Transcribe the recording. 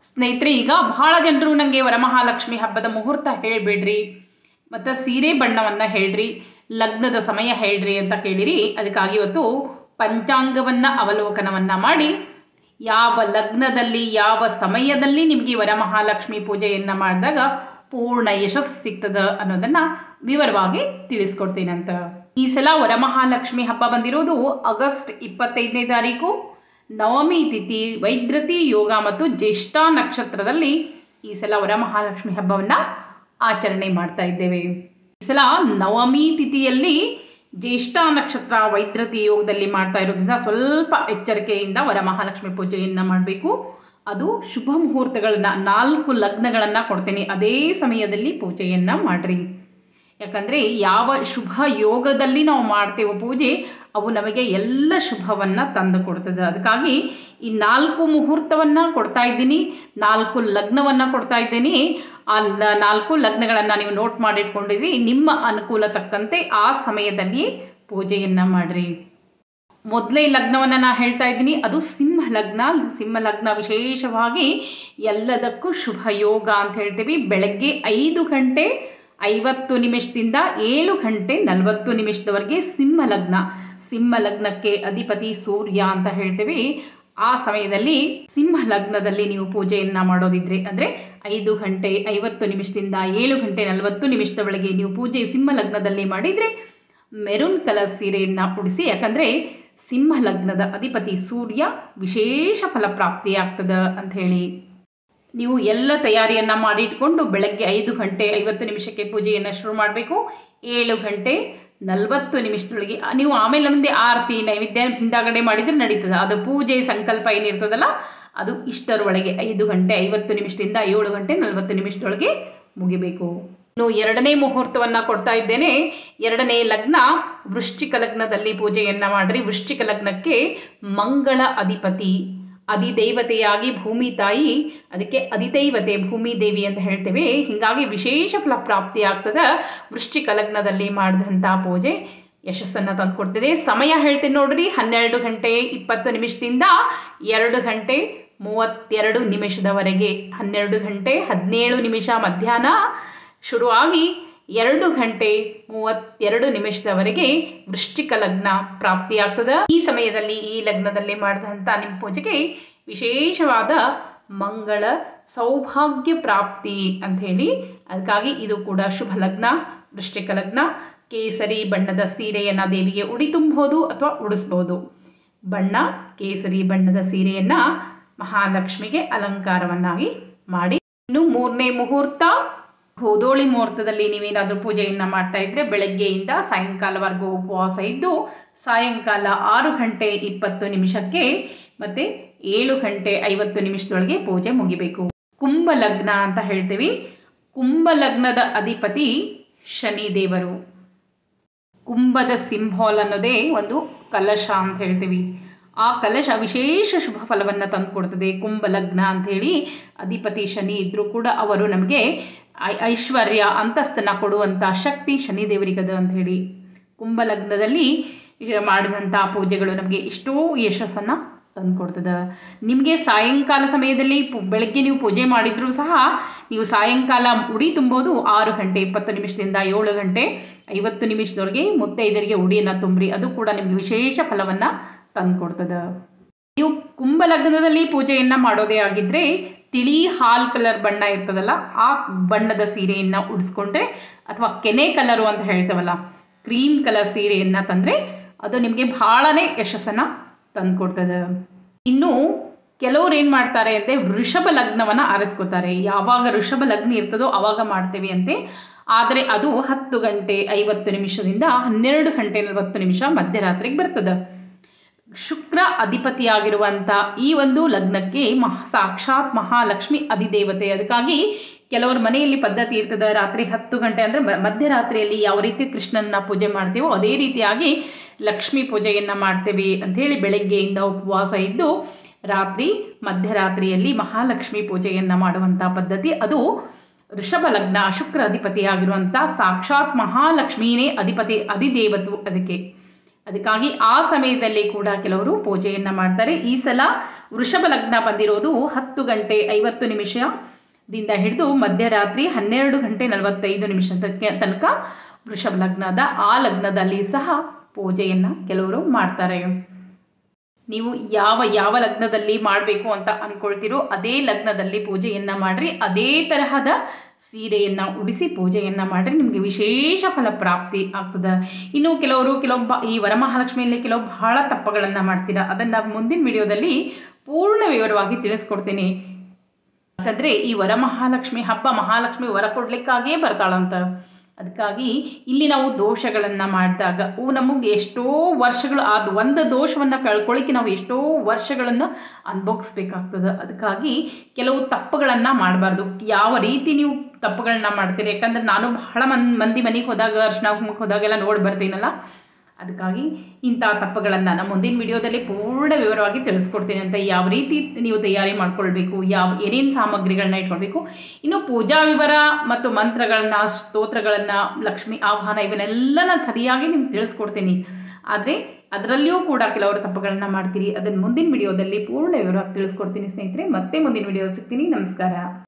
ಸ್ನೇಹಿತರೆ ಈಗ ಬಹಳ ಜನರು ನನಗೆ ವರಮಹಾಲಕ್ಷ್ಮಿ ಹಬ್ಬದ ಮುಹೂರ್ತ ಹೇಳಿಬಿಡ್ರಿ ಮತ್ತು ಸೀರೆ ಬಣ್ಣವನ್ನು ಹೇಳ್ರಿ ಲಗ್ನದ ಸಮಯ ಹೇಳ್ರಿ ಅಂತ ಕೇಳಿರಿ ಅದಕ್ಕಾಗಿ ಇವತ್ತು ಪಂಚಾಂಗವನ್ನು ಅವಲೋಕನವನ್ನು ಮಾಡಿ ಯಾವ ಲಗ್ನದಲ್ಲಿ ಯಾವ ಸಮಯದಲ್ಲಿ ನಿಮಗೆ ವರಮಹಾಲಕ್ಷ್ಮಿ ಪೂಜೆಯನ್ನು ಮಾಡಿದಾಗ ಪೂರ್ಣ ಯಶಸ್ಸು ಸಿಗ್ತದ ಅನ್ನೋದನ್ನು ವಿವರವಾಗಿ ತಿಳಿಸ್ಕೊಡ್ತೀನಂತ ಈ ಸಲ ವರಮಹಾಲಕ್ಷ್ಮಿ ಹಬ್ಬ ಬಂದಿರೋದು ಆಗಸ್ಟ್ ಇಪ್ಪತ್ತೈದನೇ ತಾರೀಕು ನವಮಿ ತಿಥಿ ವೈದ್ರತಿ ಯೋಗ ಮತ್ತು ಜ್ಯೇಷ್ಠ ನಕ್ಷತ್ರದಲ್ಲಿ ಈ ಸಲ ವರಮಹಾಲಕ್ಷ್ಮಿ ಹಬ್ಬವನ್ನು ಆಚರಣೆ ಮಾಡ್ತಾ ಇದ್ದೇವೆ ಈ ಸಲ ನವಮಿ ತಿಥಿಯಲ್ಲಿ ಜ್ಯೇಷ್ಠ ನಕ್ಷತ್ರ ವೈದ್ರತಿ ಯೋಗದಲ್ಲಿ ಮಾಡ್ತಾ ಇರೋದ್ರಿಂದ ಸ್ವಲ್ಪ ಎಚ್ಚರಿಕೆಯಿಂದ ವರಮಹಾಲಕ್ಷ್ಮಿ ಪೂಜೆಯನ್ನು ಮಾಡಬೇಕು ಅದು ಶುಭ ಮುಹೂರ್ತಗಳನ್ನ ನಾಲ್ಕು ಲಗ್ನಗಳನ್ನು ಕೊಡ್ತೀನಿ ಅದೇ ಸಮಯದಲ್ಲಿ ಪೂಜೆಯನ್ನು ಮಾಡಿರಿ ಯಾಕಂದರೆ ಯಾವ ಶುಭ ಯೋಗದಲ್ಲಿ ನಾವು ಮಾಡ್ತೇವೋ ಪೂಜೆ ಅವು ನಮಗೆ ಎಲ್ಲ ಶುಭವನ್ನು ತಂದು ಕೊಡ್ತದೆ ಅದಕ್ಕಾಗಿ ಈ ನಾಲ್ಕು ಮುಹೂರ್ತವನ್ನು ಕೊಡ್ತಾ ಇದ್ದೀನಿ ನಾಲ್ಕು ಲಗ್ನವನ್ನು ಕೊಡ್ತಾ ಇದ್ದೀನಿ ಆ ನ- ನಾಲ್ಕು ಲಗ್ನಗಳನ್ನು ನೀವು ನೋಟ್ ಮಾಡಿಟ್ಕೊಂಡಿರಿ ನಿಮ್ಮ ಅನುಕೂಲ ತಕ್ಕಂತೆ ಆ ಸಮಯದಲ್ಲಿ ಪೂಜೆಯನ್ನು ಮಾಡಿರಿ ಮೊದಲೇ ಲಗ್ನವನ್ನು ನಾನು ಹೇಳ್ತಾ ಇದ್ದೀನಿ ಅದು ಸಿಂಹ ಲಗ್ನ ಸಿಂಹ ಲಗ್ನ ವಿಶೇಷವಾಗಿ ಎಲ್ಲದಕ್ಕೂ ಶುಭ ಯೋಗ ಅಂತ ಹೇಳ್ತೀವಿ ಬೆಳಗ್ಗೆ ಐದು ಗಂಟೆ ಐವತ್ತು ನಿಮಿಷದಿಂದ ಏಳು ಗಂಟೆ ನಲವತ್ತು ನಿಮಿಷದವರೆಗೆ ಸಿಂಹ ಲಗ್ನ ಸಿಂಹ ಲಗ್ನಕ್ಕೆ ಅಧಿಪತಿ ಸೂರ್ಯ ಅಂತ ಹೇಳ್ತೀವಿ ಆ ಸಮಯದಲ್ಲಿ ಸಿಂಹ ಲಗ್ನದಲ್ಲಿ ನೀವು ಪೂಜೆಯನ್ನು ಮಾಡೋದಿದ್ರೆ ಅಂದರೆ ಐದು ಗಂಟೆ ಐವತ್ತು ನಿಮಿಷದಿಂದ ಏಳು ಗಂಟೆ ನಲವತ್ತು ನಿಮಿಷದ ಒಳಗೆ ನೀವು ಪೂಜೆ ಸಿಂಹ ಲಗ್ನದಲ್ಲಿ ಮಾಡಿದರೆ ಮೆರೂನ್ ಕಲರ್ ಸೀರೆಯನ್ನು ಉಡಿಸಿ ಯಾಕಂದರೆ ಸಿಂಹ ಲಗ್ನದ ಅಧಿಪತಿ ಸೂರ್ಯ ವಿಶೇಷ ಫಲಪ್ರಾಪ್ತಿಯಾಗ್ತದ ಅಂತ ಹೇಳಿ ನೀವು ಎಲ್ಲ ತಯಾರಿಯನ್ನು ಮಾಡಿಟ್ಕೊಂಡು ಬೆಳಗ್ಗೆ ಐದು ಗಂಟೆ ಐವತ್ತು ನಿಮಿಷಕ್ಕೆ ಪೂಜೆಯನ್ನು ಶುರು ಮಾಡಬೇಕು ಏಳು ಗಂಟೆ ನಲವತ್ತು ನಿಮಿಷದೊಳಗೆ ಆ, ನೀವು ಆಮೇಲೆ ಮುಂದೆ ಆರತಿ ನೈವೇದ್ಯ ಹಿಂದಾಗಡೆ ಮಾಡಿದರೆ ನಡೀತದೆ ಅದು ಪೂಜೆ ಸಂಕಲ್ಪ ಏನಿರ್ತದಲ್ಲ ಅದು ಇಷ್ಟರೊಳಗೆ ಐದು ಗಂಟೆ ಐವತ್ತು ನಿಮಿಷದಿಂದ ಏಳು ಗಂಟೆ ನಲವತ್ತು ನಿಮಿಷದೊಳಗೆ ಮುಗಿಬೇಕು ಇನ್ನು ಎರಡನೇ ಮುಹೂರ್ತವನ್ನು ಕೊಡ್ತಾ ಇದ್ದೇನೆ ಎರಡನೇ ಲಗ್ನ ವೃಶ್ಚಿಕ ಲಗ್ನದಲ್ಲಿ ಪೂಜೆಯನ್ನು ಮಾಡಿರಿ ವೃಶ್ಚಿಕ ಲಗ್ನಕ್ಕೆ ಮಂಗಳ ಅಧಿಪತಿ ಅಧಿದೇವತೆಯಾಗಿ ಭೂಮಿ ತಾಯಿ ಅದಕ್ಕೆ ಅಧಿದೈವತೆ ಭೂಮಿ ದೇವಿ ಅಂತ ಹೇಳ್ತೇವೆ ಹೀಗಾಗಿ ವಿಶೇಷ ಫಲ ಪ್ರಾಪ್ತಿ ಆಗ್ತದೆ ವೃಶ್ಚಿಕ ಲಗ್ನದಲ್ಲಿ ಮಾಡಿದಂಥ ಪೂಜೆ ಯಶಸ್ಸನ್ನು ತಂದುಕೊಡ್ತಿದೆ ಸಮಯ ಹೇಳ್ತೀನಿ ನೋಡ್ರಿ ಹನ್ನೆರಡು ಗಂಟೆ ಇಪ್ಪತ್ತು ನಿಮಿಷದಿಂದ ಎರಡು ಗಂಟೆ ಮೂವತ್ತೆರಡು ನಿಮಿಷದವರೆಗೆ ಹನ್ನೆರಡು ಗಂಟೆ ಹದಿನೇಳು ನಿಮಿಷ ಮಧ್ಯಾಹ್ನ ಶುರುವಾಗಿ ಎರಡು ಗಂಟೆ ಮೂವತ್ತೆರಡು ನಿಮಿಷದವರೆಗೆ ವೃಶ್ಚಿಕ ಲಗ್ನ ಪ್ರಾಪ್ತಿಯಾಗ್ತದೆ ಈ ಸಮಯದಲ್ಲಿ ಈ ಲಗ್ನದಲ್ಲಿ ಮಾಡಿದಂಥ ನಿಮ್ಮ ಪೂಜೆಗೆ ವಿಶೇಷವಾದ ಮಂಗಳ ಸೌಭಾಗ್ಯ ಪ್ರಾಪ್ತಿ ಅಂತ ಹೇಳಿ ಅದಕ್ಕಾಗಿ ಇದು ಕೂಡ ಶುಭ ಲಗ್ನ ವೃಶ್ಚಿಕ ಲಗ್ನ ಕೇಸರಿ ಬಣ್ಣದ ಸೀರೆಯನ್ನು ದೇವಿಗೆ ಉಡಿ ತುಂಬಬಹುದು ಅಥವಾ ಉಡಿಸ್ಬೋದು ಬಣ್ಣ ಕೇಸರಿ ಬಣ್ಣದ ಸೀರೆಯನ್ನು ಮಹಾಲಕ್ಷ್ಮಿಗೆ ಅಲಂಕಾರವನ್ನಾಗಿ ಮಾಡಿ ಇನ್ನು ಮೂರನೇ ಮುಹೂರ್ತ ಹೋದೋಳಿ ಮುಹೂರ್ತದಲ್ಲಿ ನೀವೇನಾದರೂ ಪೂಜೆಯನ್ನು ಮಾಡ್ತಾ ಇದ್ದರೆ ಬೆಳಗ್ಗೆಯಿಂದ ಸಾಯಂಕಾಲವರೆಗೂ ಉಪವಾಸ ಇದ್ದು ಸಾಯಂಕಾಲ ಆರು ಗಂಟೆ ಇಪ್ಪತ್ತು ನಿಮಿಷಕ್ಕೆ ಮತ್ತು ಏಳು ಗಂಟೆ ಐವತ್ತು ನಿಮಿಷದೊಳಗೆ ಪೂಜೆ ಮುಗಿಬೇಕು ಕುಂಭ ಲಗ್ನ ಅಂತ ಹೇಳ್ತೀವಿ ಕುಂಭ ಲಗ್ನದ ಅಧಿಪತಿ ಶನಿ ದೇವರು ಕುಂಭದ ಸಿಂಬಾಲ್ ಅನ್ನೋದೇ ಒಂದು ಕಲಶ ಅಂತ ಹೇಳ್ತೀವಿ ಆ ಕಲಶ ವಿಶೇಷ ಶುಭ ಫಲವನ್ನು ತಂದುಕೊಡ್ತದೆ ಕುಂಭ ಲಗ್ನ ಅಂಥೇಳಿ ಅಧಿಪತಿ ಶನಿ ಇದ್ದರೂ ಕೂಡ ಅವರು ನಮಗೆ ಐ- ಐಶ್ವರ್ಯ ಅಂತಸ್ತನ್ನು ಕೊಡುವಂಥ ಶಕ್ತಿ ಶನಿ ದೇವರಿಗದ ಅಂಥೇಳಿ ಕುಂಭ ಲಗ್ನದಲ್ಲಿ ಇ- ಮಾಡಿದಂಥ ಪೂಜೆಗಳು ನಮಗೆ ಎಷ್ಟೋ ಯಶಸ್ಸನ್ನು ತಂದುಕೊಡ್ತದೆ ನಿಮಗೆ ಸಾಯಂಕಾಲ ಸಮಯದಲ್ಲಿ ಪು- ಬೆಳಗ್ಗೆ ನೀವು ಪೂಜೆ ಮಾಡಿದರೂ ಸಹ ನೀವು ಸಾಯಂಕಾಲ ಉಡಿ ತುಂಬೋದು ಆರು ಗಂಟೆ ಇಪ್ಪತ್ತು ನಿಮಿಷದಿಂದ ಏಳು ಗಂಟೆ ಐವತ್ತು ನಿಮಿಷದೊಳಗೆ ಮುತ್ತೈದರಿಗೆ ಉಡಿಯನ್ನು ತುಂಬ್ರಿ ಅದು ಕೂಡ ನಿಮಗೆ ವಿಶೇಷ ಫಲವನ್ನು ತಂದುಕೊಡ್ತದೆ ನೀವು ಕುಂಭ ಲಗ್ನದಲ್ಲಿ ಪೂಜೆಯನ್ನು ಮಾಡೋದೇ ಆಗಿದ್ದರೆ ತಿಳಿ ಹಾಲ್ ಕಲರ್ ಬಣ್ಣ ಇರ್ತದಲ್ಲ ಆ ಬಣ್ಣದ ಸೀರೆಯನ್ನು ಉಡಿಸ್ಕೊಂಡ್ರೆ ಅಥವಾ ಕೆನೆ ಕಲರು ಅಂತ ಹೇಳ್ತೇವಲ್ಲ ಕ್ರೀಮ್ ಕಲರ್ ಸೀರೆಯನ್ನು ತಂದರೆ ಅದು ನಿಮಗೆ ಭಾಳನೇ ಯಶಸ್ಸನ್ನು ತಂದುಕೊಡ್ತದೆ ಇನ್ನು ಕೆಲವ್ರು ಏನು ಮಾಡ್ತಾರೆ ಅಂದರೆ ವೃಷಭ ಲಗ್ನವನ್ನು ಆರಿಸ್ಕೋತಾರೆ ಯಾವಾಗ ವೃಷಭ ಲಗ್ನ ಇರ್ತದೋ ಆವಾಗ ಮಾಡ್ತೇವೆ ಅಂತೆ ಆದರೆ ಅದು ಹತ್ತು ಗಂಟೆ ಐವತ್ತು ನಿಮಿಷದಿಂದ ಹನ್ನೆರಡು ಗಂಟೆ ನಲವತ್ತು ನಿಮಿಷ ಮಧ್ಯರಾತ್ರಿಗೆ ಬರ್ತದೆ ಶುಕ್ರ ಅಧಿಪತಿಯಾಗಿರುವಂಥ ಈ ಒಂದು ಲಗ್ನಕ್ಕೆ ಮಹ ಸಾಕ್ಷಾತ್ ಮಹಾಲಕ್ಷ್ಮಿ ಅಧಿದೇವತೆ ಅದಕ್ಕಾಗಿ ಕೆಲವ್ರ ಮನೆಯಲ್ಲಿ ಪದ್ಧತಿ ಇರ್ತದೆ ರಾತ್ರಿ ಹತ್ತು ಗಂಟೆ ಅಂದರೆ ಮಧ್ಯರಾತ್ರಿಯಲ್ಲಿ ಯಾವ ರೀತಿ ಕೃಷ್ಣನ ಪೂಜೆ ಮಾಡ್ತೀವೋ ಅದೇ ರೀತಿಯಾಗಿ ಲಕ್ಷ್ಮೀ ಪೂಜೆಯನ್ನು ಮಾಡ್ತೇವೆ ಅಂಥೇಳಿ ಬೆಳಗ್ಗೆಯಿಂದ ಉಪವಾಸ ಇದ್ದು ರಾತ್ರಿ ಮಧ್ಯರಾತ್ರಿಯಲ್ಲಿ ಮಹಾಲಕ್ಷ್ಮಿ ಪೂಜೆಯನ್ನು ಮಾಡುವಂಥ ಪದ್ಧತಿ ಅದು ವೃಷಭ ಲಗ್ನ ಶುಕ್ರ ಅಧಿಪತಿಯಾಗಿರುವಂಥ ಸಾಕ್ಷಾತ್ ಮಹಾಲಕ್ಷ್ಮೀನೇ ಅಧಿಪತಿ ಅಧಿದೇವತು ಅದಕ್ಕೆ ಅದಕ್ಕಾಗಿ ಆ ಸಮಯದಲ್ಲಿ ಕೂಡ ಕೆಲವರು ಪೂಜೆಯನ್ನು ಮಾಡ್ತಾರೆ ಈ ಸಲ ವೃಷಭ ಲಗ್ನ ಬಂದಿರೋದು ಹತ್ತು ಗಂಟೆ ಐವತ್ತು ನಿಮಿಷದಿಂದ ಹಿಡಿದು ಮಧ್ಯರಾತ್ರಿ ಹನ್ನೆರಡು ಗಂಟೆ ನಲವತ್ತೈದು ನಿಮಿಷಕ್ಕೆ ತನಕ ವೃಷಭ ಲಗ್ನದ ಆ ಲಗ್ನದಲ್ಲಿ ಸಹ ಪೂಜೆಯನ್ನು ಕೆಲವರು ಮಾಡ್ತಾರೆ ನೀವು ಯಾವ ಯಾವ ಲಗ್ನದಲ್ಲಿ ಮಾಡಬೇಕು ಅಂತ ಅಂದ್ಕೊಳ್ತೀರೋ ಅದೇ ಲಗ್ನದಲ್ಲಿ ಪೂಜೆಯನ್ನು ಮಾಡಿರಿ ಅದೇ ತರಹದ ಸೀರೆಯನ್ನು ಉಡಿಸಿ ಪೂಜೆಯನ್ನು ಮಾಡಿರಿ ನಿಮಗೆ ವಿಶೇಷ ಫಲಪ್ರಾಪ್ತಿ ಆಗ್ತದೆ ಇನ್ನು ಕೆಲವರು ಕೆಲವೊಬ್ಬ ಈ ವರಮಹಾಲಕ್ಷ್ಮಿಯಲ್ಲಿ ಕೆಲವು ಬಹಳ ತಪ್ಪುಗಳನ್ನು ಮಾಡ್ತೀರಾ ಅದನ್ನು ಮುಂದಿನ ವಿಡಿಯೋದಲ್ಲಿ ಪೂರ್ಣ ವಿವರವಾಗಿ ತಿಳಿಸ್ಕೊಡ್ತೀನಿ ಯಾಕಂದರೆ ಈ ವರಮಹಾಲಕ್ಷ್ಮಿ ಹಬ್ಬ ಮಹಾಲಕ್ಷ್ಮಿ ವರ ಕೊಡ್ಲಿಕ್ಕಾಗೇ ಬರ್ತಾಳಂತ ಅದಕ್ಕಾಗಿ ಇಲ್ಲಿ ನಾವು ದೋಷಗಳನ್ನು ಮಾಡಿದಾಗ ಅವು ನಮಗೆ ಎಷ್ಟೋ ವರ್ಷಗಳು ಅದು ಒಂದು ದೋಷವನ್ನು ಕಳ್ಕೊಳ್ಳಿಕ್ಕೆ ನಾವು ಎಷ್ಟೋ ವರ್ಷಗಳನ್ನು ಅನುಭವಿಸ್ಬೇಕಾಗ್ತದೆ ಅದಕ್ಕಾಗಿ ಕೆಲವು ತಪ್ಪುಗಳನ್ನು ಮಾಡಬಾರ್ದು ಯಾವ ರೀತಿ ನೀವು ತಪ್ಪುಗಳನ್ನ ಮಾಡ್ತೀರಿ ಯಾಕಂದ್ರೆ ನಾನು ಬಹಳ ಮನ್ ಮಂದಿ ಮನೆಗೆ ಹೋದಾಗ ಅರ್ಶಿನ ಕುಂಕುಮಕ್ಕೆ ಹೋದಾಗೆಲ್ಲ ನೋಡಿ ಬರ್ತೀನಲ್ಲ ಅದಕ್ಕಾಗಿ ಇಂಥ ತಪ್ಪುಗಳನ್ನು ನಮ್ಮ ಮುಂದಿನ ವಿಡಿಯೋದಲ್ಲಿ ಪೂರ್ಣ ವಿವರವಾಗಿ ತಿಳಿಸ್ಕೊಡ್ತೀನಿ ಅಂತ ಯಾವ ರೀತಿ ನೀವು ತಯಾರಿ ಮಾಡ್ಕೊಳ್ಬೇಕು ಯಾವ ಏನೇನು ಸಾಮಗ್ರಿಗಳನ್ನ ಇಟ್ಕೊಳ್ಬೇಕು ಇನ್ನು ಪೂಜಾ ವಿವರ ಮತ್ತು ಮಂತ್ರಗಳನ್ನ ಸ್ತೋತ್ರಗಳನ್ನು ಲಕ್ಷ್ಮಿ ಆಹ್ವಾನ ಇವನ್ನೆಲ್ಲ ಸರಿಯಾಗಿ ನಿಮ್ಗೆ ತಿಳಿಸ್ಕೊಡ್ತೀನಿ ಆದರೆ ಅದರಲ್ಲಿಯೂ ಕೂಡ ಕೆಲವರು ತಪ್ಪುಗಳನ್ನ ಮಾಡ್ತೀರಿ ಅದನ್ನು ಮುಂದಿನ ವಿಡಿಯೋದಲ್ಲಿ ಪೂರ್ಣ ವಿವರವಾಗಿ ತಿಳಿಸ್ಕೊಡ್ತೀನಿ ಸ್ನೇಹಿತರೆ ಮತ್ತೆ ಮುಂದಿನ ವಿಡಿಯೋ ಸಿಗ್ತೀನಿ ನಮಸ್ಕಾರ